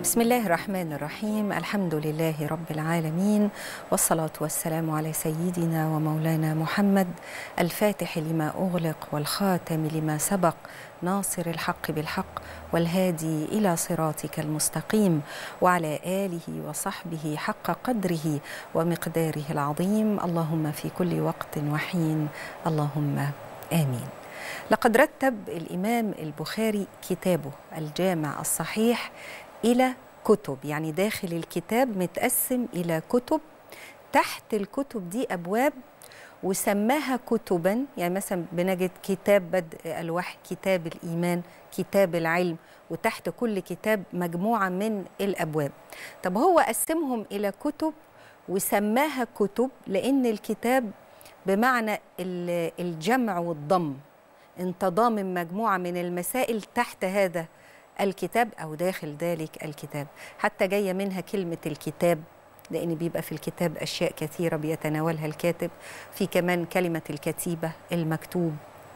بسم الله الرحمن الرحيم الحمد لله رب العالمين والصلاة والسلام على سيدنا ومولانا محمد الفاتح لما أغلق والخاتم لما سبق ناصر الحق بالحق والهادي إلى صراطك المستقيم وعلى آله وصحبه حق قدره ومقداره العظيم اللهم في كل وقت وحين اللهم آمين لقد رتب الإمام البخاري كتابه الجامع الصحيح إلى كتب يعني داخل الكتاب متقسم إلى كتب تحت الكتب دي أبواب وسماها كتبا يعني مثلا بنجد كتاب بدء الوحي كتاب الإيمان كتاب العلم وتحت كل كتاب مجموعة من الأبواب طب هو قسمهم إلى كتب وسماها كتب لأن الكتاب بمعنى الجمع والضم انت ضامن مجموعة من المسائل تحت هذا الكتاب أو داخل ذلك الكتاب حتى جاية منها كلمة الكتاب لأن بيبقى في الكتاب أشياء كثيرة بيتناولها الكاتب في كمان كلمة الكتيبة المكتوب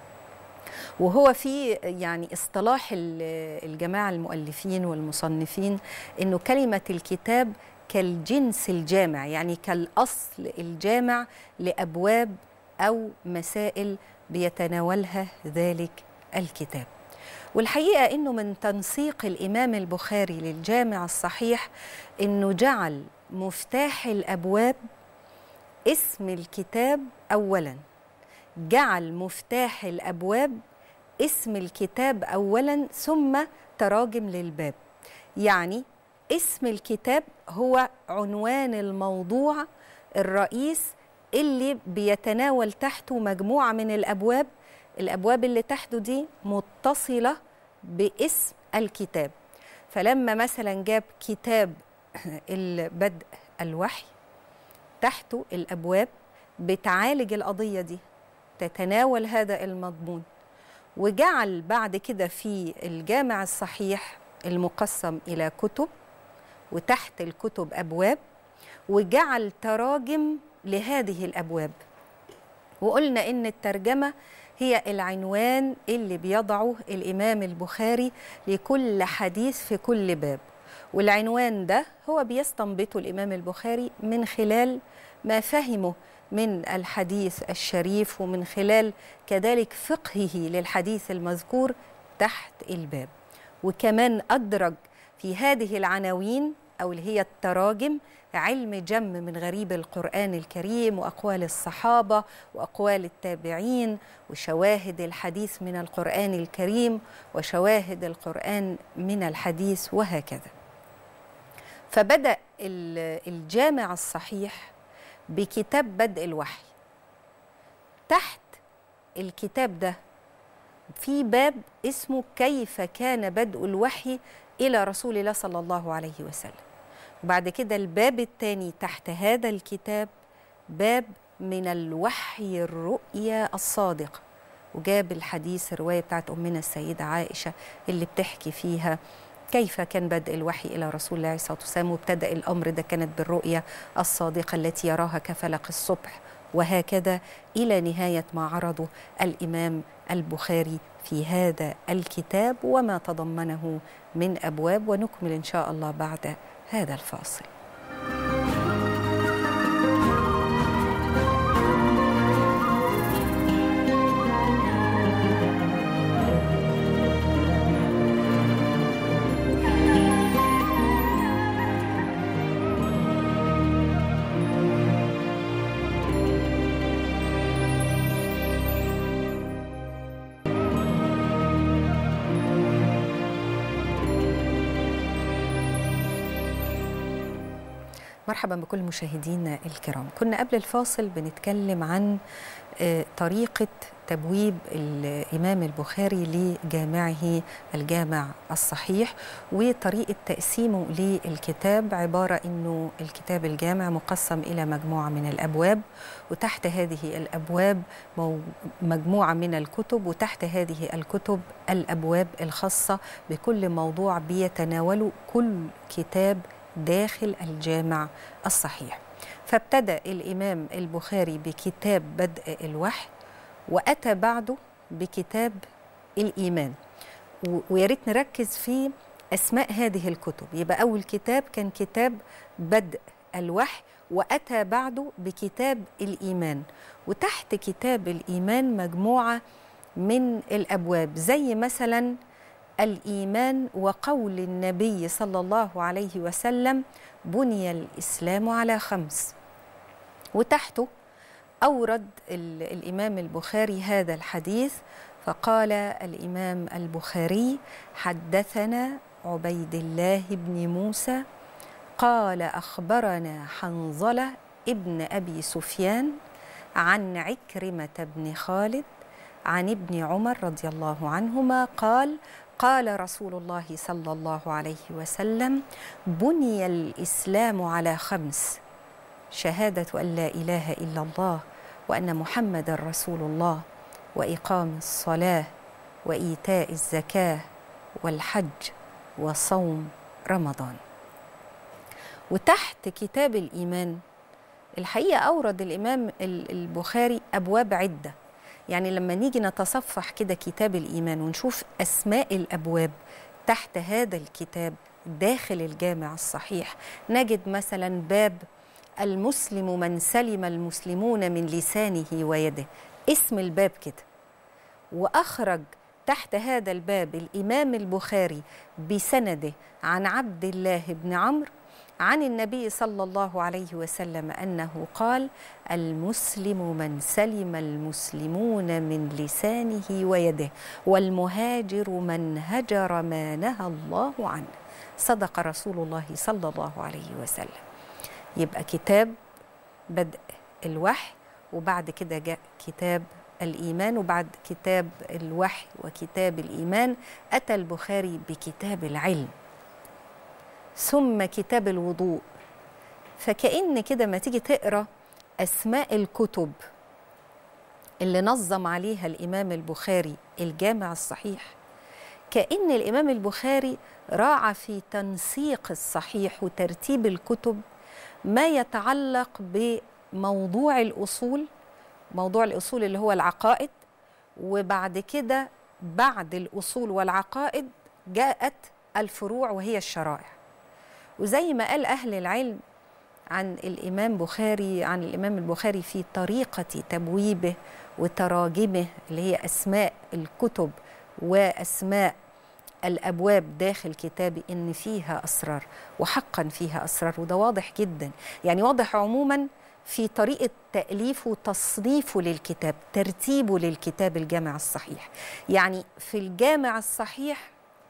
وهو في يعني اصطلاح الجماعة المؤلفين والمصنفين أنه كلمة الكتاب كالجنس الجامع يعني كالأصل الجامع لأبواب أو مسائل بيتناولها ذلك الكتاب والحقيقة أنه من تنسيق الإمام البخاري للجامع الصحيح أنه جعل مفتاح الأبواب اسم الكتاب أولا جعل مفتاح الأبواب اسم الكتاب أولا ثم تراجم للباب يعني اسم الكتاب هو عنوان الموضوع الرئيس اللي بيتناول تحته مجموعة من الأبواب الأبواب اللي تحته دي متصلة باسم الكتاب فلما مثلا جاب كتاب البدء الوحي تحته الأبواب بتعالج القضية دي تتناول هذا المضمون وجعل بعد كده في الجامع الصحيح المقسم إلى كتب وتحت الكتب أبواب وجعل تراجم لهذه الأبواب وقلنا إن الترجمة هي العنوان اللي بيضعه الإمام البخاري لكل حديث في كل باب والعنوان ده هو بيستنبطه الإمام البخاري من خلال ما فهمه من الحديث الشريف ومن خلال كذلك فقهه للحديث المذكور تحت الباب وكمان أدرج في هذه العناوين أو اللي هي التراجم علم جم من غريب القرآن الكريم وأقوال الصحابة وأقوال التابعين وشواهد الحديث من القرآن الكريم وشواهد القرآن من الحديث وهكذا فبدأ الجامع الصحيح بكتاب بدء الوحي تحت الكتاب ده في باب اسمه كيف كان بدء الوحي إلى رسول الله صلى الله عليه وسلم وبعد كده الباب الثاني تحت هذا الكتاب باب من الوحي الرؤيا الصادقة وجاب الحديث الرواية بتاعت أمنا السيدة عائشة اللي بتحكي فيها كيف كان بدء الوحي إلى رسول الله صلى الله عليه وسلم وابتدأ الأمر ده كانت بالرؤيا الصادقة التي يراها كفلق الصبح وهكذا إلى نهاية ما عرضه الإمام البخاري في هذا الكتاب وما تضمنه من أبواب ونكمل إن شاء الله بعد هذا الفاصل مرحبا بكل مشاهدينا الكرام كنا قبل الفاصل بنتكلم عن طريقة تبويب الإمام البخاري لجامعه الجامع الصحيح وطريقة تقسيمه للكتاب عبارة أنه الكتاب الجامع مقسم إلى مجموعة من الأبواب وتحت هذه الأبواب مجموعة من الكتب وتحت هذه الكتب الأبواب الخاصة بكل موضوع بيتناوله كل كتاب داخل الجامع الصحيح فابتدأ الإمام البخاري بكتاب بدء الوحي وأتى بعده بكتاب الإيمان ويا ريت نركز في أسماء هذه الكتب يبقى أول كتاب كان كتاب بدء الوحي وأتى بعده بكتاب الإيمان وتحت كتاب الإيمان مجموعة من الأبواب زي مثلا الإيمان وقول النبي صلى الله عليه وسلم بني الإسلام على خمس وتحته أورد الإمام البخاري هذا الحديث فقال الإمام البخاري حدثنا عبيد الله بن موسى قال أخبرنا حنظلة ابن أبي سفيان عن عكرمة بن خالد عن ابن عمر رضي الله عنهما قال قال رسول الله صلى الله عليه وسلم بني الإسلام على خمس شهادة أن لا إله إلا الله وأن محمد رسول الله وإقام الصلاة وإيتاء الزكاة والحج وصوم رمضان وتحت كتاب الإيمان الحقيقة أورد الإمام البخاري أبواب عدة يعني لما نيجي نتصفح كده كتاب الإيمان ونشوف أسماء الأبواب تحت هذا الكتاب داخل الجامع الصحيح نجد مثلا باب المسلم من سلم المسلمون من لسانه ويده اسم الباب كده وأخرج تحت هذا الباب الإمام البخاري بسنده عن عبد الله بن عمرو عن النبي صلى الله عليه وسلم انه قال المسلم من سلم المسلمون من لسانه ويده والمهاجر من هجر ما نهى الله عنه صدق رسول الله صلى الله عليه وسلم يبقى كتاب بدء الوحي وبعد كده جاء كتاب الإيمان وبعد كتاب الوحي وكتاب الإيمان أتى البخاري بكتاب العلم ثم كتاب الوضوء فكأن كده ما تيجي تقرا أسماء الكتب اللي نظم عليها الإمام البخاري الجامع الصحيح كأن الإمام البخاري راعى في تنسيق الصحيح وترتيب الكتب ما يتعلق بموضوع الأصول موضوع الأصول اللي هو العقائد وبعد كده بعد الأصول والعقائد جاءت الفروع وهي الشرائع وزي ما قال أهل العلم عن الإمام بخاري عن الإمام البخاري في طريقة تبويبه وتراجمه اللي هي أسماء الكتب وأسماء الأبواب داخل كتابي إن فيها أسرار وحقا فيها أسرار وده واضح جدا يعني واضح عموما في طريقة تأليفه وتصنيفه للكتاب ترتيبه للكتاب الجامع الصحيح يعني في الجامع الصحيح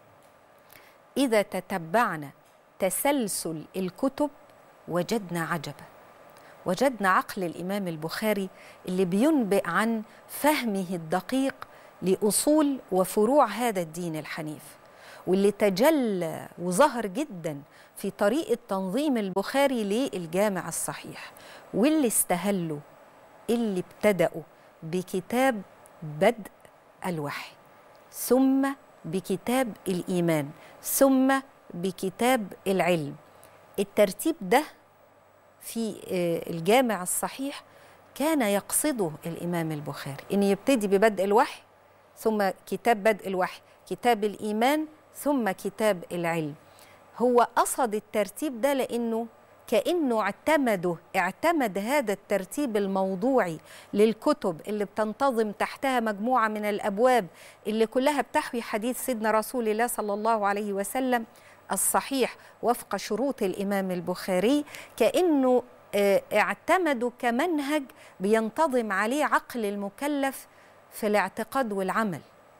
إذا تتبعنا تسلسل الكتب وجدنا عجبا وجدنا عقل الامام البخاري اللي بينبئ عن فهمه الدقيق لاصول وفروع هذا الدين الحنيف واللي تجلى وظهر جدا في طريقه تنظيم البخاري للجامع الصحيح واللي استهلوا اللي ابتدأوا بكتاب بدء الوحي ثم بكتاب الإيمان ثم بكتاب العلم الترتيب ده في الجامع الصحيح كان يقصده الإمام البخاري إن يبتدي ببدء الوحي ثم كتاب بدء الوحي كتاب الإيمان ثم كتاب العلم هو قصد الترتيب ده لأنه كأنه اعتمده اعتمد هذا الترتيب الموضوعي للكتب اللي بتنتظم تحتها مجموعة من الأبواب اللي كلها بتحوي حديث سيدنا رسول الله صلى الله عليه وسلم الصحيح وفق شروط الإمام البخاري كأنه اعتمدوا كمنهج بينتظم عليه عقل المكلف في الاعتقاد والعمل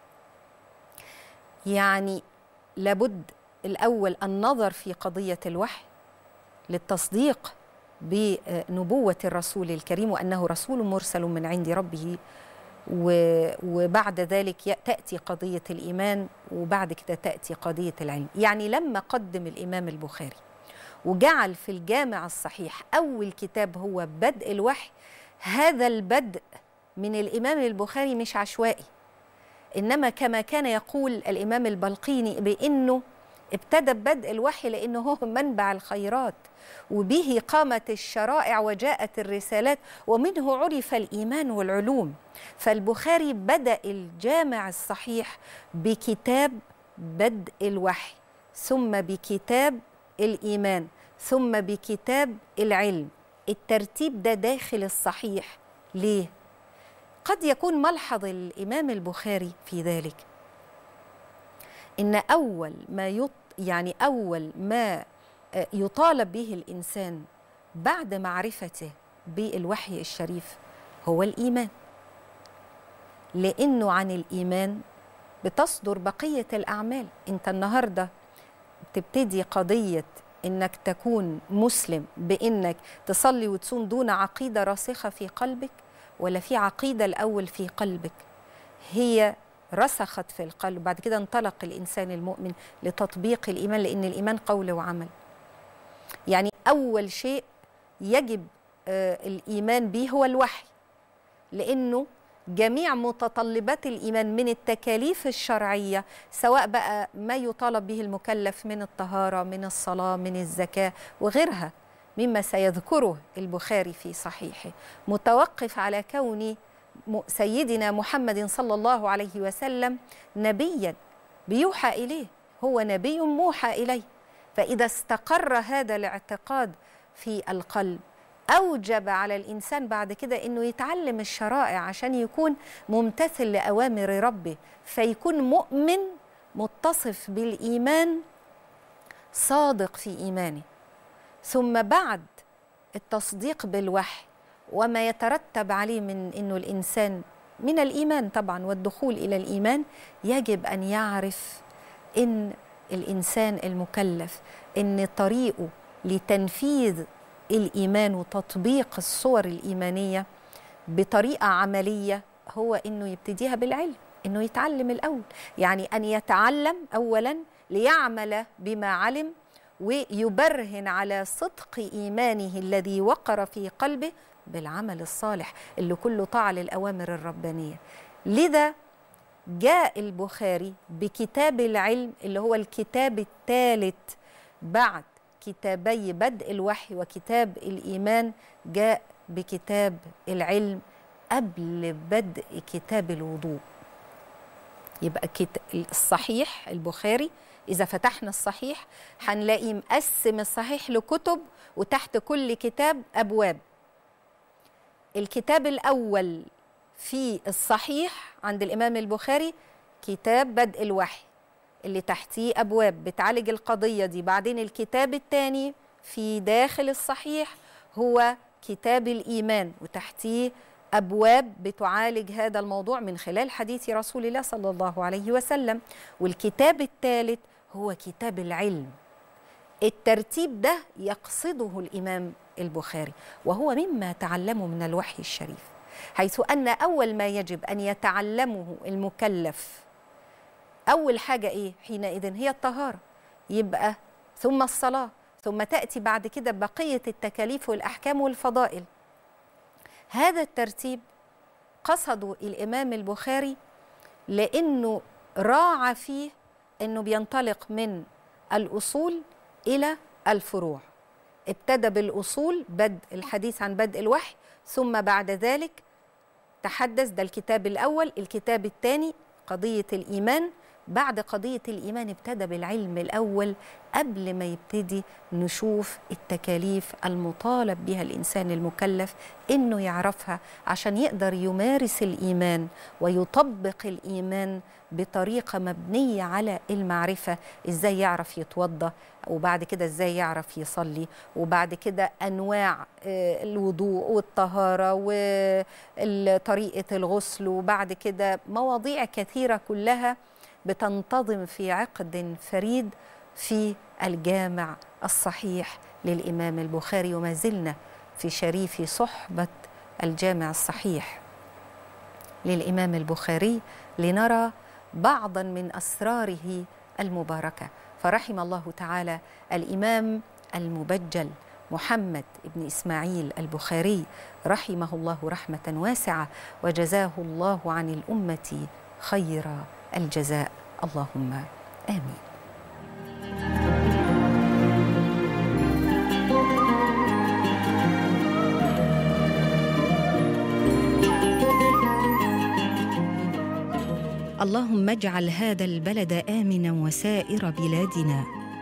يعني لابد الأول النظر في قضية الوحي للتصديق بنبوة الرسول الكريم وأنه رسول مرسل من عند ربه وبعد ذلك تأتي قضية الإيمان وبعد كده تأتي قضية العلم يعني لما قدم الإمام البخاري وجعل في الجامع الصحيح أول كتاب هو بدء الوحي هذا البدء من الإمام البخاري مش عشوائي إنما كما كان يقول الإمام البلقيني بأنه ابتدى ببدء الوحي لأنه هو منبع الخيرات وبه قامت الشرائع وجاءت الرسالات ومنه عرف الإيمان والعلوم فالبخاري بدأ الجامع الصحيح بكتاب بدء الوحي ثم بكتاب الايمان ثم بكتاب العلم الترتيب ده داخل الصحيح ليه قد يكون ملحظ الامام البخاري في ذلك ان اول ما يط يعني اول ما يطالب به الانسان بعد معرفته بالوحي الشريف هو الايمان لانه عن الايمان بتصدر بقيه الاعمال انت النهارده تبتدي قضيه انك تكون مسلم بانك تصلي وتصوم دون عقيده راسخه في قلبك ولا في عقيده الاول في قلبك هي رسخت في القلب بعد كده انطلق الانسان المؤمن لتطبيق الايمان لان الايمان قول وعمل يعني اول شيء يجب آه الايمان به هو الوحي لانه جميع متطلبات الايمان من التكاليف الشرعيه سواء بقى ما يطالب به المكلف من الطهاره من الصلاه من الزكاه وغيرها مما سيذكره البخاري في صحيحه متوقف على كون سيدنا محمد صلى الله عليه وسلم نبيا بيوحى اليه هو نبي موحى اليه فاذا استقر هذا الاعتقاد في القلب اوجب على الانسان بعد كده انه يتعلم الشرائع عشان يكون ممتثل لاوامر ربه فيكون مؤمن متصف بالايمان صادق في ايمانه ثم بعد التصديق بالوحي وما يترتب عليه من انه الانسان من الايمان طبعا والدخول الى الايمان يجب ان يعرف ان الانسان المكلف ان طريقه لتنفيذ الايمان وتطبيق الصور الايمانيه بطريقه عمليه هو انه يبتديها بالعلم انه يتعلم الاول يعني ان يتعلم اولا ليعمل بما علم ويبرهن على صدق ايمانه الذي وقر في قلبه بالعمل الصالح اللي كله طاعه للاوامر الربانيه لذا جاء البخاري بكتاب العلم اللي هو الكتاب الثالث بعد كتابي بدء الوحي وكتاب الايمان جاء بكتاب العلم قبل بدء كتاب الوضوء يبقى الصحيح البخاري إذا فتحنا الصحيح هنلاقي مقسم الصحيح لكتب وتحت كل كتاب أبواب الكتاب الأول في الصحيح عند الإمام البخاري كتاب بدء الوحي اللي تحتيه أبواب بتعالج القضية دي بعدين الكتاب الثاني في داخل الصحيح هو كتاب الإيمان وتحتيه أبواب بتعالج هذا الموضوع من خلال حديث رسول الله صلى الله عليه وسلم والكتاب الثالث هو كتاب العلم الترتيب ده يقصده الإمام البخاري وهو مما تعلمه من الوحي الشريف حيث أن أول ما يجب أن يتعلمه المكلف أول حاجة إيه حينئذ هي الطهارة يبقى ثم الصلاة ثم تأتي بعد كده بقية التكاليف والأحكام والفضائل هذا الترتيب قصده الإمام البخاري لأنه راعى فيه أنه بينطلق من الأصول إلى الفروع ابتدى بالأصول بدء الحديث عن بدء الوحي ثم بعد ذلك تحدث ده الكتاب الأول الكتاب الثاني قضية الإيمان بعد قضية الإيمان ابتدى بالعلم الأول قبل ما يبتدي نشوف التكاليف المطالب بها الإنسان المكلف إنه يعرفها عشان يقدر يمارس الإيمان ويطبق الإيمان بطريقة مبنية على المعرفة إزاي يعرف يتوضأ وبعد كده إزاي يعرف يصلي وبعد كده أنواع الوضوء والطهارة وطريقة الغسل وبعد كده مواضيع كثيرة كلها بتنتظم في عقد فريد في الجامع الصحيح للامام البخاري وما زلنا في شريف صحبه الجامع الصحيح للامام البخاري لنرى بعضا من اسراره المباركه فرحم الله تعالى الامام المبجل محمد بن اسماعيل البخاري رحمه الله رحمه واسعه وجزاه الله عن الامه خير الجزاء اللهم امين اللهم اجعل هذا البلد امنا وسائر بلادنا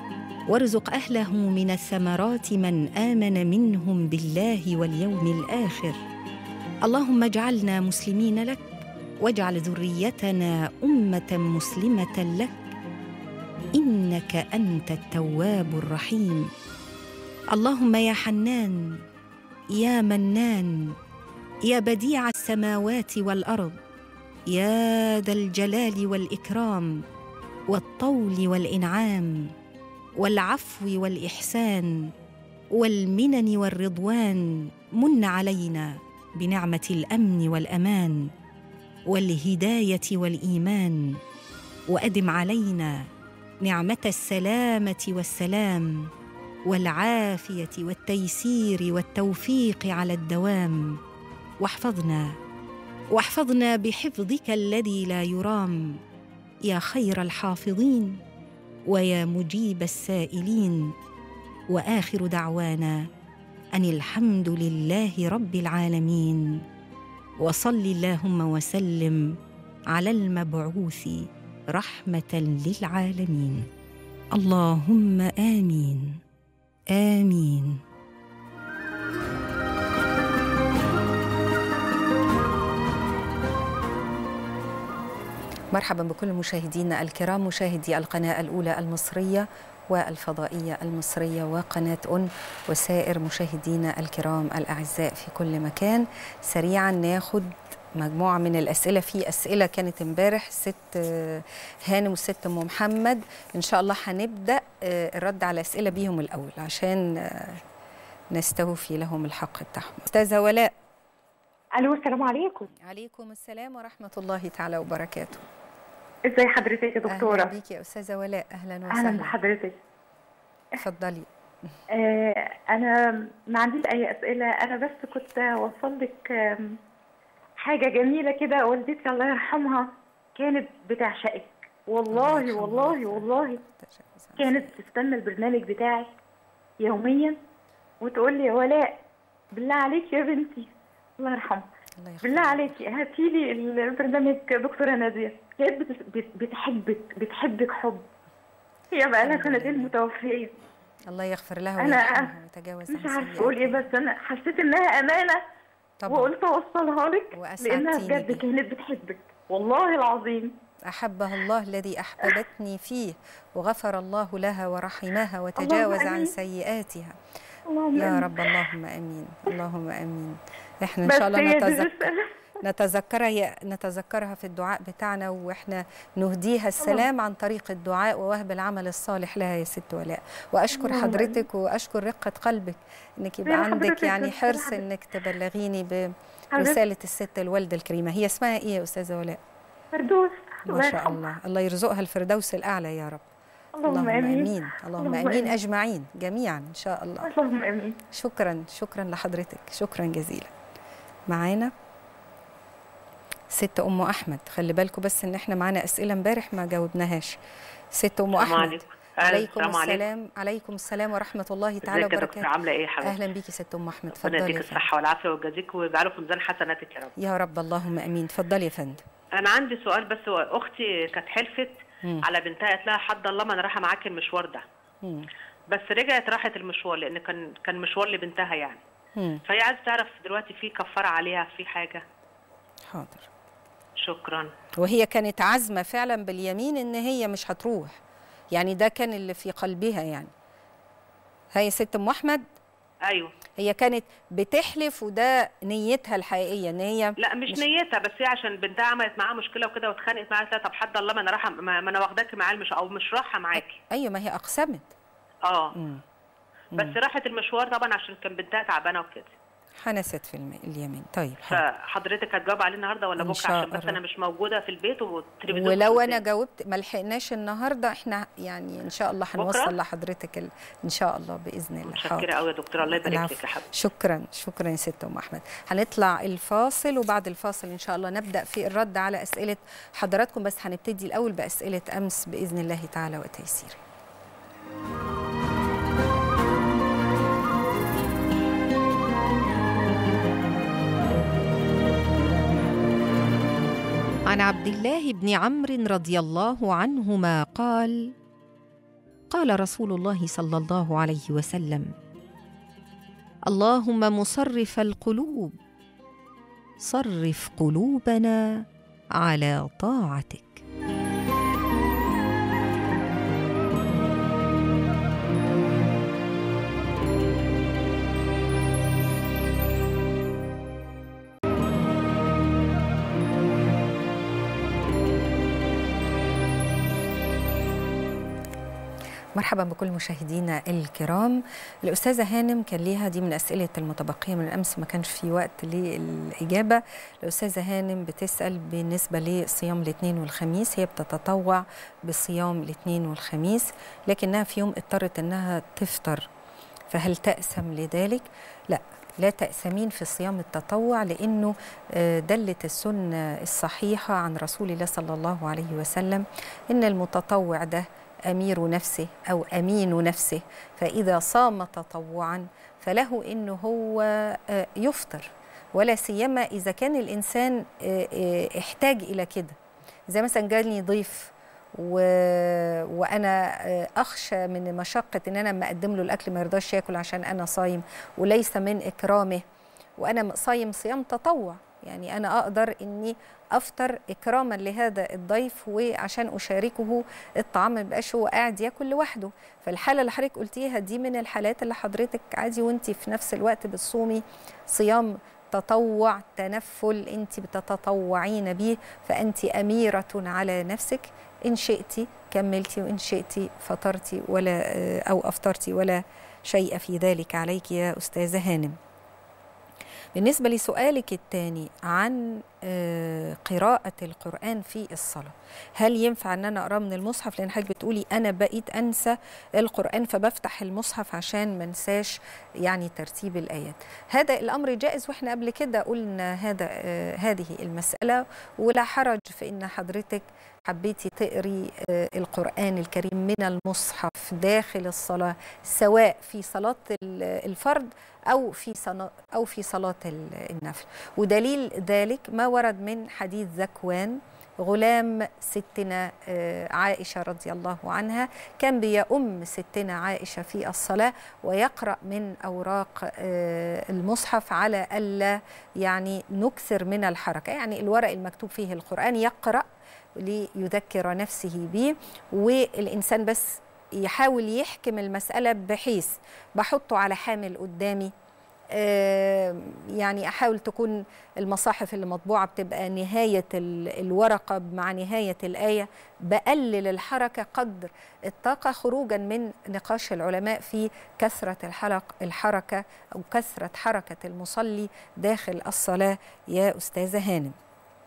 وارزق اهله من الثمرات من امن منهم بالله واليوم الاخر اللهم اجعلنا مسلمين لك واجعل ذريتنا امه مسلمه لك انك انت التواب الرحيم اللهم يا حنان يا منان يا بديع السماوات والارض يا ذا الجلال والاكرام والطول والانعام والعفو والاحسان والمنن والرضوان من علينا بنعمه الامن والامان والهدايه والايمان وادم علينا نعمه السلامه والسلام والعافيه والتيسير والتوفيق على الدوام واحفظنا واحفظنا بحفظك الذي لا يرام يا خير الحافظين ويا مجيب السائلين واخر دعوانا ان الحمد لله رب العالمين وصل اللهم وسلم على المبعوث رحمه للعالمين اللهم امين امين مرحبا بكل مشاهدينا الكرام مشاهدي القناه الاولى المصريه والفضائيه المصريه وقناه اون وسائر مشاهدينا الكرام الاعزاء في كل مكان سريعا ناخد مجموعه من الاسئله في اسئله كانت امبارح الست هانم والست ام محمد ان شاء الله هنبدا الرد على اسئله بيهم الاول عشان نستوفي لهم الحق بتاعهم استاذه ولاء الو السلام عليكم عليكم السلام ورحمه الله تعالى وبركاته ازي حضرتك يا دكتوره اهلا بيكي يا استاذه ولاء اهلا وسهلا اهلا بحضرتك اتفضلي آه انا ما عنديش اي اسئله انا بس كنت اوصل لك حاجه جميله كده والدتي الله يرحمها كانت بتعشقك والله والله والله كانت تستنى البرنامج بتاعك يوميا وتقول لي يا ولاء بالله عليك يا بنتي الله يرحمها بالله عليكي هاتي لي البرنامج دكتوره ناديه كانت بتحبك بتحبك حب هي بقى لها سنتين متوفيه الله يغفر لها انا ويتجاوز مش عارفه اقول ايه بس انا حسيت انها امانه طبعا. وقلت اوصلها لك لانها بجد بي. كانت بتحبك والله العظيم احبها الله الذي احببتني فيه وغفر الله لها ورحمها وتجاوز عن سيئاتها اللهم يا رب اللهم امين اللهم امين احنا ان شاء الله نتذكر نتذكرها نتذكرها في الدعاء بتاعنا واحنا نهديها السلام عن طريق الدعاء ووهب العمل الصالح لها يا ست ولاء واشكر حضرتك واشكر رقه قلبك انك يبقى عندك يعني حرص انك تبلغيني برساله الست الوالده الكريمه هي اسمها ايه يا استاذه ولاء فردوس ما شاء الله الله يرزقها الفردوس الاعلى يا رب اللهم امين اللهم امين اجمعين جميعا ان شاء الله اللهم امين شكرا شكرا لحضرتك شكرا جزيلا معانا ست ام احمد خلي بالكم بس ان احنا معانا اسئله امبارح ما جاوبناهاش ست ام احمد عليكم. عليكم السلام السلام عليكم. عليكم السلام ورحمه الله تعالى وبركاته عامله ايه يا حبيبتي اهلا بيكي ست ام احمد ربنا اتفضلي يديك الصحه والعافيه ويجازيك ويجعله في ميزان حسناتك يا رب يا رب اللهم امين اتفضلي يا فندم انا عندي سؤال بس اختي كانت حلفت مم. على بنتها قالت لها حد الله ما انا رايحه معاكي المشوار ده مم. بس رجعت راحت المشوار لان كان كان مشوار لبنتها يعني مم. فهي عايزه تعرف دلوقتي في كفاره عليها في حاجه حاضر شكرا وهي كانت عازمه فعلا باليمين ان هي مش هتروح يعني ده كان اللي في قلبها يعني هي ست ام احمد ايوه هي كانت بتحلف وده نيتها الحقيقيه ان هي لا مش, مش- مش نيتها بس هي عشان بنتها عملت معاها مشكله وكده واتخانقت معاها قالت لها طب حد الله ما انا رايحه ما ما انا واخداكي معايا مش او مش رايحه معاكي ايوه ما هي اقسمت اه مم. بس راحت المشوار طبعا عشان كان بنتها تعبانه وكده حنست في الم... اليمين طيب حاضر. فحضرتك هتجاوب عليه النهارده ولا إن بكره شاء عشان بس الله. انا مش موجوده في البيت والتلفزيون ولو في انا البيت. جاوبت ما لحقناش النهارده احنا يعني ان شاء الله هنوصل لحضرتك ال... ان شاء الله باذن الله متشكره قوي يا دكتوره الله يبارك العفو. لك يا حبيبتي شكرا شكرا يا ست ام احمد هنطلع الفاصل وبعد الفاصل ان شاء الله نبدا في الرد على اسئله حضراتكم بس هنبتدي الاول باسئله امس باذن الله تعالى وتيسيره عن عبد الله بن عمرو رضي الله عنهما قال قال رسول الله صلى الله عليه وسلم اللهم مصرف القلوب صرف قلوبنا على طاعتك مرحبا بكل مشاهدينا الكرام الأستاذة هانم كان ليها دي من أسئلة المتبقية من أمس ما كانش في وقت للإجابة الأستاذة هانم بتسأل بالنسبة لصيام الاثنين والخميس هي بتتطوع بصيام الاثنين والخميس لكنها في يوم اضطرت أنها تفطر فهل تأسم لذلك؟ لا لا تأسمين في صيام التطوع لأنه دلت السنة الصحيحة عن رسول الله صلى الله عليه وسلم إن المتطوع ده امير نفسه او امين نفسه فاذا صام تطوعا فله انه هو يفطر ولا سيما اذا كان الانسان احتاج الى كده زي مثلا جاني ضيف و... وانا اخشى من مشقه ان انا لما اقدم له الاكل ما يرضاش ياكل عشان انا صايم وليس من اكرامه وانا صايم صيام تطوع يعني انا اقدر اني افطر اكراما لهذا الضيف وعشان اشاركه الطعام ما يبقاش هو قاعد ياكل لوحده فالحاله اللي حضرتك قلتيها دي من الحالات اللي حضرتك عادي وانت في نفس الوقت بتصومي صيام تطوع تنفل انت بتتطوعين به فانت اميره على نفسك ان شئتي كملتي وان شئتي فطرتي ولا او افطرتي ولا شيء في ذلك عليك يا استاذه هانم بالنسبة لسؤالك الثاني عن قراءة القرآن في الصلاة هل ينفع أن أنا أقرأ من المصحف لأن حضرتك بتقولي أنا بقيت أنسى القرآن فبفتح المصحف عشان ما انساش يعني ترتيب الآيات هذا الأمر جائز وإحنا قبل كده قلنا هذا هذه المسألة ولا حرج في أن حضرتك حبيتي تقري القرآن الكريم من المصحف داخل الصلاة سواء في صلاة الفرد أو في صلاة أو في صلاة النفل ودليل ذلك ما ورد من حديث ذكوان غلام ستنا عائشة رضي الله عنها كان بيؤم ستنا عائشة في الصلاة ويقرأ من أوراق المصحف على ألا يعني نكثر من الحركة يعني الورق المكتوب فيه القرآن يقرأ ليذكر نفسه به والإنسان بس يحاول يحكم المسألة بحيث بحطه على حامل قدامي يعني احاول تكون المصاحف اللي مطبوعه بتبقى نهايه الورقه مع نهايه الايه بقلل الحركه قدر الطاقه خروجا من نقاش العلماء في كثره الحلق الحركه او كثره حركه المصلي داخل الصلاه يا استاذه هانم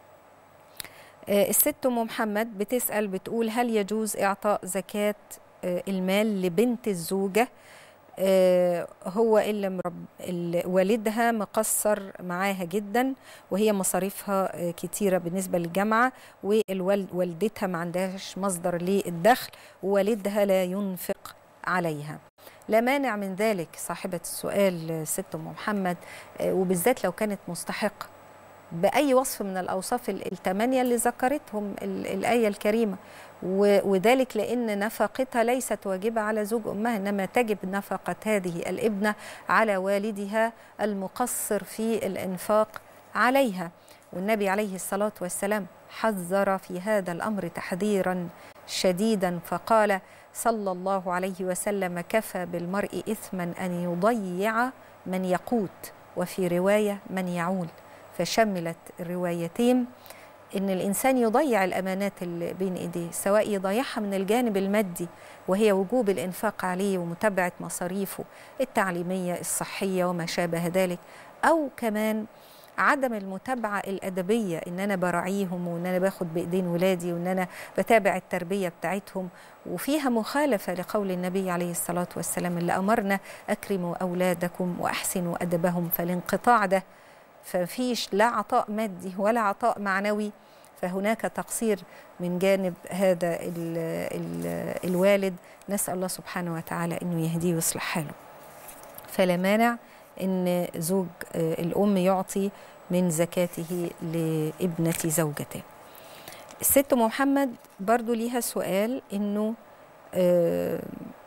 الست ام محمد بتسال بتقول هل يجوز اعطاء زكاه المال لبنت الزوجه هو اللي, مرب... اللي والدها مقصر معاها جدا وهي مصاريفها كتيرة بالنسبة للجامعة ووالدتها ما عندهاش مصدر للدخل ووالدها لا ينفق عليها لا مانع من ذلك صاحبة السؤال ست أم محمد وبالذات لو كانت مستحقة بأي وصف من الأوصاف الثمانية اللي ذكرتهم الآية الكريمة وذلك لأن نفقتها ليست واجبة على زوج أمها إنما تجب نفقة هذه الابنة على والدها المقصر في الإنفاق عليها والنبي عليه الصلاة والسلام حذر في هذا الأمر تحذيرا شديدا فقال صلى الله عليه وسلم كفى بالمرء إثما أن يضيع من يقوت وفي رواية من يعول فشملت الروايتين ان الانسان يضيع الامانات اللي بين ايديه سواء يضيعها من الجانب المادي وهي وجوب الانفاق عليه ومتابعه مصاريفه التعليميه الصحيه وما شابه ذلك او كمان عدم المتابعه الادبيه ان انا براعيهم وان انا باخد بايدين ولادي وان انا بتابع التربيه بتاعتهم وفيها مخالفه لقول النبي عليه الصلاه والسلام اللي امرنا اكرموا اولادكم واحسنوا ادبهم فالانقطاع ده ففيش لا عطاء مادي ولا عطاء معنوي فهناك تقصير من جانب هذا ال ال الوالد نسأل الله سبحانه وتعالى أنه يهديه ويصلح حاله فلا مانع أن زوج الأم يعطي من زكاته لابنة زوجته الست محمد برضو ليها سؤال أنه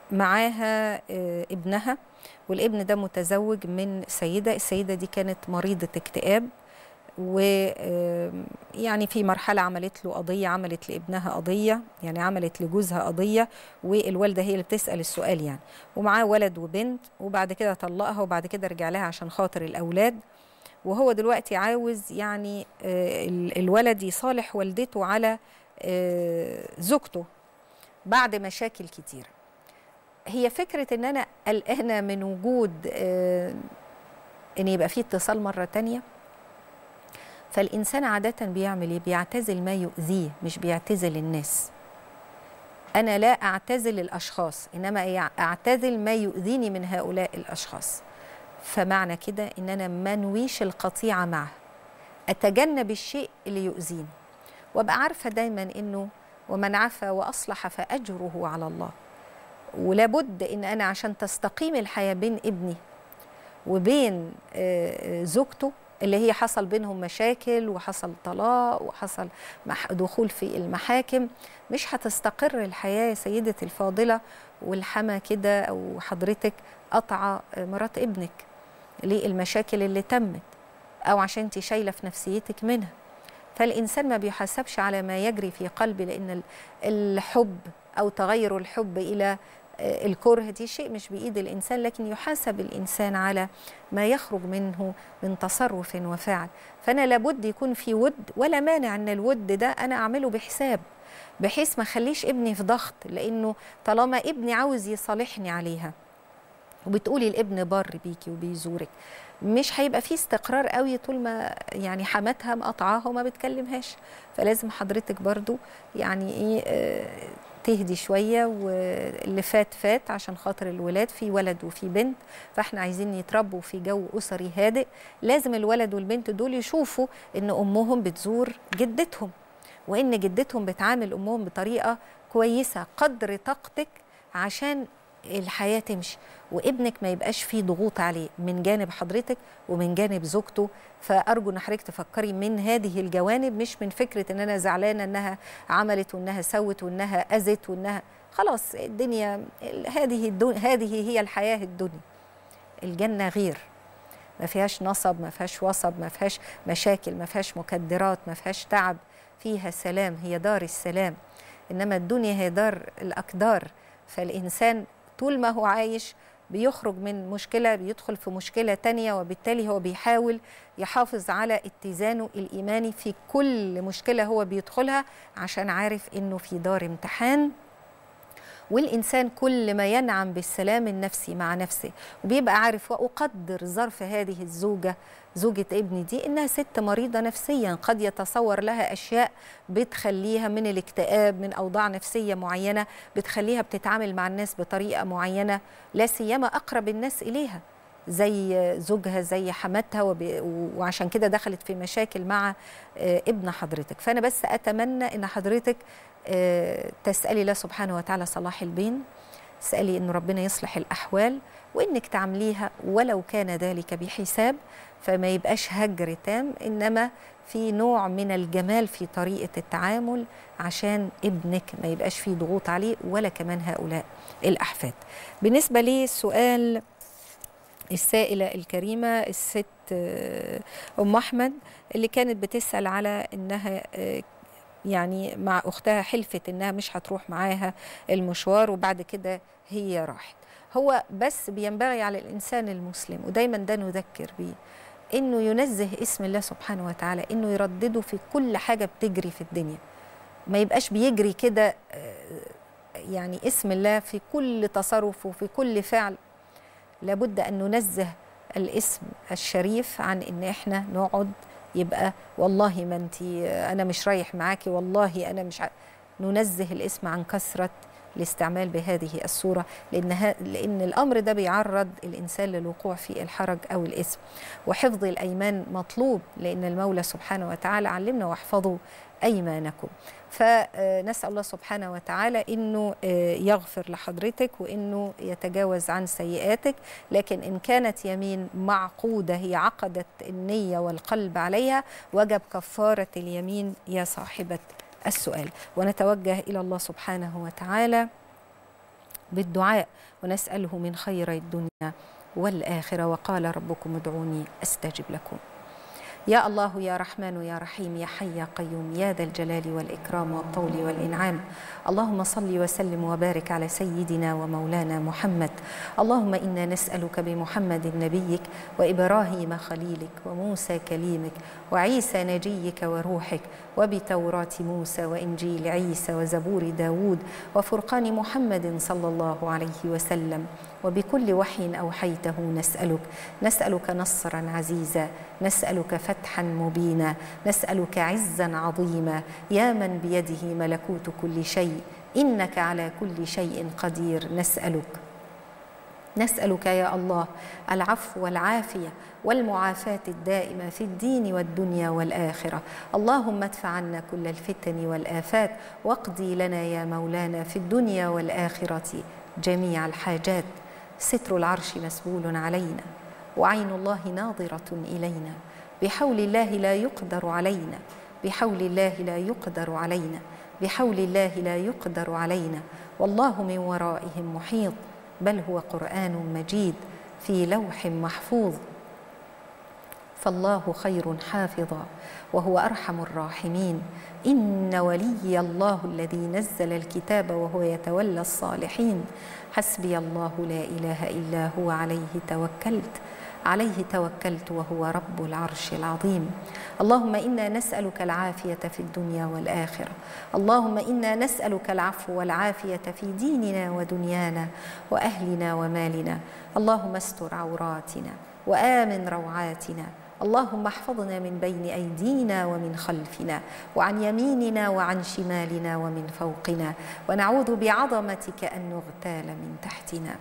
معاها آه، ابنها والابن ده متزوج من سيدة السيدة دي كانت مريضة اكتئاب ويعني في مرحلة عملت له قضية عملت لابنها قضية يعني عملت لجوزها قضية والوالدة هي اللي بتسأل السؤال يعني ومعاه ولد وبنت وبعد كده طلقها وبعد كده رجع لها عشان خاطر الأولاد وهو دلوقتي عاوز يعني آه، ال- الولد يصالح والدته على آه، زوجته بعد مشاكل كتيرة هي فكرة ان انا قلقانة من وجود آه، ان يبقى في اتصال مرة تانية فالإنسان عادة بيعمل إيه؟ بيعتزل ما يؤذيه مش بيعتزل الناس أنا لا أعتزل الأشخاص إنما يع- أعتزل ما يؤذيني من هؤلاء الأشخاص فمعنى كده إن أنا منويش القطيعة معه أتجنب الشيء اللي يؤذيني وأبقى عارفة دايما إنه ومن عفا وأصلح فأجره على الله ولابد إن أنا عشان تستقيم الحياة بين ابني وبين آه، آه، زوجته اللي هي حصل بينهم مشاكل وحصل طلاق وحصل مح- دخول في المحاكم مش هتستقر الحياة يا سيدتي الفاضلة والحما كده أو حضرتك قطع مرات ابنك للمشاكل اللي تمت أو عشان انت شايلة في نفسيتك منها فالإنسان ما بيحاسبش على ما يجري في قلبه لأن ال- الحب أو تغير الحب إلى آه، الكره دي شيء مش بإيد الإنسان لكن يحاسب الإنسان على ما يخرج منه من تصرف وفعل فأنا لابد يكون في ود ولا مانع أن الود ده أنا أعمله بحساب بحيث ما خليش ابني في ضغط لأنه طالما ابني عاوز يصالحني عليها وبتقولي الابن بر بيكي وبيزورك مش هيبقى فيه استقرار قوي طول ما يعني حماتها مقطعاها وما بتكلمهاش فلازم حضرتك برضو يعني ايه آه، تهدي شويه واللي فات فات عشان خاطر الولاد في ولد وفي بنت فاحنا عايزين يتربوا في جو اسري هادئ لازم الولد والبنت دول يشوفوا ان امهم بتزور جدتهم وان جدتهم بتعامل امهم بطريقه كويسه قدر طاقتك عشان الحياه تمشي وابنك ما يبقاش فيه ضغوط عليه من جانب حضرتك ومن جانب زوجته فارجو ان حضرتك تفكري من هذه الجوانب مش من فكره ان انا زعلانه انها عملت وانها سوت وانها اذت وانها خلاص الدنيا هذه الدنيا هذه هي الحياه الدنيا الجنه غير ما فيهاش نصب ما فيهاش وصب ما فيهاش مشاكل ما فيهاش مكدرات ما فيهاش تعب فيها سلام هي دار السلام انما الدنيا هي دار الاقدار فالانسان طول ما هو عايش بيخرج من مشكلة بيدخل في مشكلة تانية وبالتالي هو بيحاول يحافظ على اتزانه الإيماني في كل مشكلة هو بيدخلها عشان عارف إنه في دار امتحان والإنسان كل ما ينعم بالسلام النفسي مع نفسه وبيبقى عارف وأقدر ظرف هذه الزوجة زوجة ابني دي إنها ست مريضة نفسيا قد يتصور لها أشياء بتخليها من الاكتئاب من أوضاع نفسية معينة بتخليها بتتعامل مع الناس بطريقة معينة لا سيما أقرب الناس إليها زي زوجها زي حماتها وب... وعشان كده دخلت في مشاكل مع آه، ابن حضرتك فأنا بس أتمنى إن حضرتك آه، تسألي الله سبحانه وتعالى صلاح البين تسألي إن ربنا يصلح الأحوال وإنك تعمليها ولو كان ذلك بحساب فما يبقاش هجر تام إنما في نوع من الجمال في طريقة التعامل عشان ابنك ما يبقاش فيه ضغوط عليه ولا كمان هؤلاء الأحفاد بالنسبة للسؤال السائلة الكريمة الست آه، أم أحمد اللي كانت بتسأل على إنها آه، يعني مع أختها حلفت إنها مش هتروح معاها المشوار وبعد كده هي راحت هو بس بينبغي على الإنسان المسلم ودايما ده نذكر بيه إنه ينزه اسم الله سبحانه وتعالى إنه يردده في كل حاجة بتجري في الدنيا ما يبقاش بيجري كده آه، يعني اسم الله في كل تصرف وفي كل فعل لابد أن ننزه الاسم الشريف عن إن إحنا نقعد يبقى والله ما أنت أنا مش رايح معاكي والله أنا مش ع... ننزه الاسم عن كثرة الاستعمال بهذه الصورة لأن, ها لأن الأمر ده بيعرض الإنسان للوقوع في الحرج أو الإثم وحفظ الأيمان مطلوب لأن المولى سبحانه وتعالى علمنا واحفظوا أيمانكم فنسأل الله سبحانه وتعالى أنه يغفر لحضرتك وأنه يتجاوز عن سيئاتك لكن إن كانت يمين معقودة هي عقدت النية والقلب عليها وجب كفارة اليمين يا صاحبة السؤال ونتوجه إلى الله سبحانه وتعالى بالدعاء ونسأله من خير الدنيا والآخرة وقال ربكم ادعوني أستجب لكم يا الله يا رحمن يا رحيم يا حي يا قيوم يا ذا الجلال والإكرام والطول والإنعام اللهم صل وسلم وبارك على سيدنا ومولانا محمد اللهم إنا نسألك بمحمد نبيك وإبراهيم خليلك وموسى كليمك وعيسى نجيك وروحك وبتوراة موسى وإنجيل عيسى وزبور داود وفرقان محمد صلى الله عليه وسلم وبكل وحي أوحيته نسألك نسألك نصرا عزيزا نسألك فتحا مبينا نسألك عزا عظيما يا من بيده ملكوت كل شيء إنك على كل شيء قدير نسألك نسألك يا الله العفو والعافية والمعافاة الدائمة في الدين والدنيا والآخرة اللهم ادفع عنا كل الفتن والآفات واقضي لنا يا مولانا في الدنيا والآخرة جميع الحاجات ستر العرش مسبول علينا وعين الله ناظرة إلينا بحول الله لا يقدر علينا بحول الله لا يقدر علينا بحول الله لا يقدر علينا والله من ورائهم محيط بل هو قرآن مجيد في لوح محفوظ فالله خير حافظا وهو ارحم الراحمين ان ولي الله الذي نزل الكتاب وهو يتولى الصالحين حسبي الله لا اله الا هو عليه توكلت عليه توكلت وهو رب العرش العظيم اللهم انا نسالك العافيه في الدنيا والاخره اللهم انا نسالك العفو والعافيه في ديننا ودنيانا واهلنا ومالنا اللهم استر عوراتنا وامن روعاتنا اللهم احفظنا من بين ايدينا ومن خلفنا وعن يميننا وعن شمالنا ومن فوقنا ونعوذ بعظمتك ان نغتال من تحتنا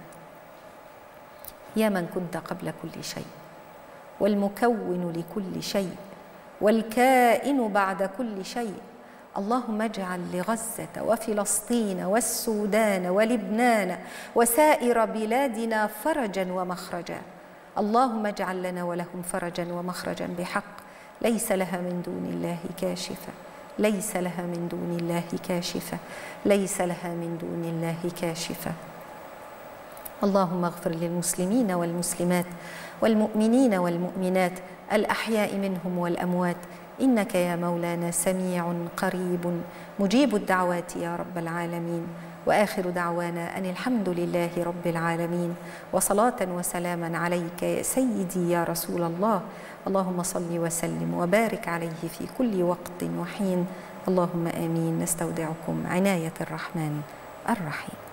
يا من كنت قبل كل شيء والمكون لكل شيء والكائن بعد كل شيء اللهم اجعل لغزه وفلسطين والسودان ولبنان وسائر بلادنا فرجا ومخرجا اللهم اجعل لنا ولهم فرجا ومخرجا بحق ليس لها من دون الله كاشفه ليس لها من دون الله كاشفه ليس لها من دون الله كاشفه اللهم اغفر للمسلمين والمسلمات والمؤمنين والمؤمنات الاحياء منهم والاموات انك يا مولانا سميع قريب مجيب الدعوات يا رب العالمين واخر دعوانا ان الحمد لله رب العالمين وصلاه وسلاما عليك يا سيدي يا رسول الله اللهم صل وسلم وبارك عليه في كل وقت وحين اللهم امين نستودعكم عنايه الرحمن الرحيم